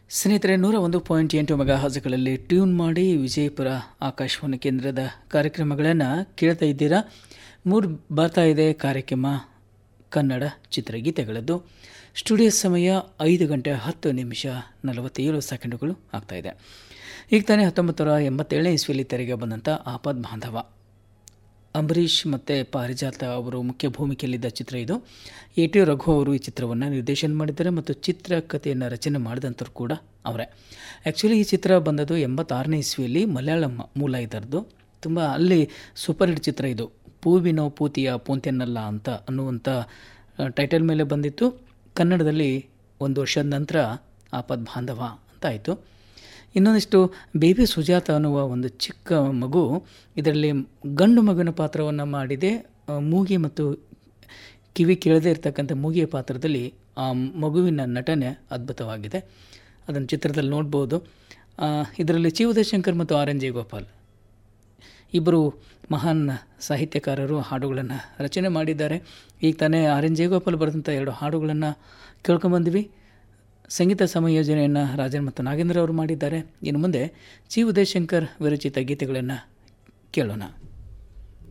ಸ್ನೇಹಿತರೆ ನೂರ ಒಂದು ಪಾಯಿಂಟ್ ಎಂಟು ಮೆಗಾ ಹಜಗಳಲ್ಲಿ ಟ್ಯೂನ್ ಮಾಡಿ ವಿಜಯಪುರ ಆಕಾಶವಾಣಿ ಕೇಂದ್ರದ ಕಾರ್ಯಕ್ರಮಗಳನ್ನು ಕೇಳ್ತಾ ಇದ್ದೀರಾ ಮೂರು ಬರ್ತಾ ಇದೆ ಕಾರ್ಯಕ್ರಮ ಕನ್ನಡ ಚಿತ್ರಗೀತೆಗಳದ್ದು ಸ್ಟುಡಿಯೋ ಸಮಯ ಐದು ಗಂಟೆ ಹತ್ತು ನಿಮಿಷ ನಲವತ್ತೇಳು ಸೆಕೆಂಡುಗಳು ಆಗ್ತಾ ಇದೆ ಈಗ ತಾನೇ ಹತ್ತೊಂಬತ್ತು ನೂರ ಎಂಬತ್ತೇಳನೇ ಇಸ್ವಿಯಲ್ಲಿ ತೆರೆಗೆ ಬಂದಂಥ ಆಪದ್ ಬಾಂಧವ ಅಂಬರೀಷ್ ಮತ್ತು ಪಾರಿಜಾತ ಅವರು ಮುಖ್ಯ ಭೂಮಿಕೆಯಲ್ಲಿದ್ದ ಚಿತ್ರ ಇದು ಎ ಟಿ ರಘು ಅವರು ಈ ಚಿತ್ರವನ್ನು ನಿರ್ದೇಶನ ಮಾಡಿದ್ದಾರೆ ಮತ್ತು ಚಿತ್ರಕಥೆಯನ್ನು ರಚನೆ ಮಾಡಿದಂಥವ್ರು ಕೂಡ ಅವರೇ ಆ್ಯಕ್ಚುಲಿ ಈ ಚಿತ್ರ ಬಂದದ್ದು ಎಂಬತ್ತಾರನೇ ಇಸ್ವಿಯಲ್ಲಿ ಮಲಯಾಳಂ ಮೂಲ ಇದರದ್ದು ತುಂಬ ಅಲ್ಲಿ ಸೂಪರ್ ಹಿಟ್ ಚಿತ್ರ ಇದು ಪೂವಿನೋ ಪೂತಿಯ ಪೂಂತ್ಯನ್ನಲ್ಲ ಅಂತ ಅನ್ನುವಂಥ ಟೈಟಲ್ ಮೇಲೆ ಬಂದಿತ್ತು ಕನ್ನಡದಲ್ಲಿ ಒಂದು ವರ್ಷದ ನಂತರ ಆಪದ್ ಬಾಂಧವ ಅಂತ ಆಯಿತು ಇನ್ನೊಂದಿಷ್ಟು ಬೇಬಿ ಸುಜಾತ ಅನ್ನುವ ಒಂದು ಚಿಕ್ಕ ಮಗು ಇದರಲ್ಲಿ ಗಂಡು ಮಗುವಿನ ಪಾತ್ರವನ್ನು ಮಾಡಿದೆ ಆ, ಮೂಗಿ ಮತ್ತು ಕಿವಿ ಕೇಳದೇ ಇರತಕ್ಕಂಥ ಮೂಗಿಯ ಪಾತ್ರದಲ್ಲಿ ಆ ಮಗುವಿನ ನಟನೆ ಅದ್ಭುತವಾಗಿದೆ ಅದನ್ನು ಚಿತ್ರದಲ್ಲಿ ನೋಡ್ಬೋದು ಆ, ಇದರಲ್ಲಿ ಚಿ ಉದಯಶಂಕರ್ ಮತ್ತು ಆರ್ ಎನ್ ಜಯಗೋಪಾಲ್ ಇಬ್ಬರು ಮಹಾನ್ ಸಾಹಿತ್ಯಕಾರರು ಹಾಡುಗಳನ್ನು ರಚನೆ ಮಾಡಿದ್ದಾರೆ ಈಗ ತಾನೇ ಆರ್ ಎನ್ ಜಯಗೋಪಾಲ್ ಬರೆದಂಥ ಎರಡು ಹಾಡುಗಳನ್ನು ಕೇಳ್ಕೊಂಬಂದ್ವಿ ಸಂಗೀತ ಸಂಯೋಜನೆಯನ್ನು ರಾಜನ್ ಮತ್ತು ನಾಗೇಂದ್ರ ಅವರು ಮಾಡಿದ್ದಾರೆ ಇನ್ನು ಮುಂದೆ ಚಿ ಉದಯಶಂಕರ್ ವಿರಚಿತ ಗೀತೆಗಳನ್ನು ಕೇಳೋಣ